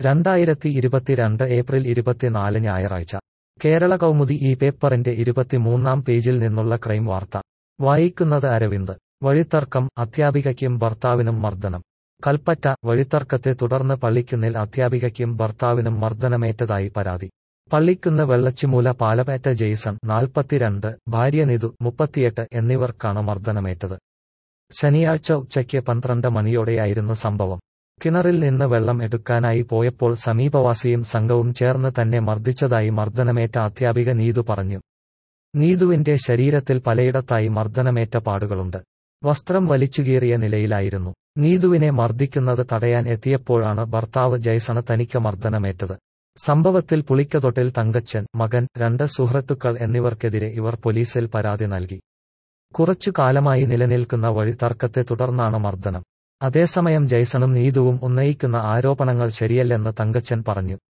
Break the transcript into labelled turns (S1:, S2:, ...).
S1: രണ്ടായിരത്തി ഇരുപത്തിരണ്ട് ഏപ്രിൽ ഇരുപത്തിനാല് ഞായറാഴ്ച കേരള കൗമുദി ഈ പേപ്പറിന്റെ ഇരുപത്തിമൂന്നാം പേജിൽ നിന്നുള്ള ക്രൈം വാർത്ത വായിക്കുന്നത് അരവിന്ദ് വഴിത്തർക്കം അധ്യാപികയ്ക്കും ഭർത്താവിനും മർദ്ദനം കൽപ്പറ്റ വഴിത്തർക്കത്തെ തുടർന്ന് പള്ളിക്കുന്നിൽ അധ്യാപികയ്ക്കും ഭർത്താവിനും മർദ്ദനമേറ്റതായി പരാതി പള്ളിക്കുന്ന് വെള്ളച്ചിമൂല പാലപേറ്റ ജെയ്സൺ നാൽപ്പത്തിരണ്ട് ഭാര്യ നിതു മുപ്പത്തിയെട്ട് എന്നിവർക്കാണ് മർദ്ദനമേറ്റത് ശനിയാഴ്ച ഉച്ചയ്ക്ക് പന്ത്രണ്ട് മണിയോടെയായിരുന്നു സംഭവം കിണറിൽ നിന്ന് വെള്ളം എടുക്കാനായി പോയപ്പോൾ സമീപവാസിയും സംഘവും ചേർന്ന് തന്നെ മർദ്ദിച്ചതായി മർദ്ദനമേറ്റ അധ്യാപിക നീതു പറഞ്ഞു നീതുവിന്റെ ശരീരത്തിൽ പലയിടത്തായി മർദ്ദനമേറ്റ പാടുകളുണ്ട് വസ്ത്രം വലിച്ചുകീറിയ നിലയിലായിരുന്നു നീതുവിനെ മർദ്ദിക്കുന്നത് തടയാൻ എത്തിയപ്പോഴാണ് ഭർത്താവ് ജയ്സണ് തനിക്ക് മർദ്ദനമേറ്റത് സംഭവത്തിൽ പുളിക്കതൊട്ടിൽ തങ്കച്ചൻ മകൻ രണ്ട് സുഹൃത്തുക്കൾ എന്നിവർക്കെതിരെ ഇവർ പോലീസിൽ പരാതി നൽകി കുറച്ചു കാലമായി നിലനിൽക്കുന്ന വഴിത്തർക്കത്തെ തുടർന്നാണ് മർദ്ദനം അതേസമയം ജയ്സണും നീതുവും ഉന്നയിക്കുന്ന ആരോപണങ്ങൾ ശരിയല്ലെന്ന് തങ്കച്ചൻ പറഞ്ഞു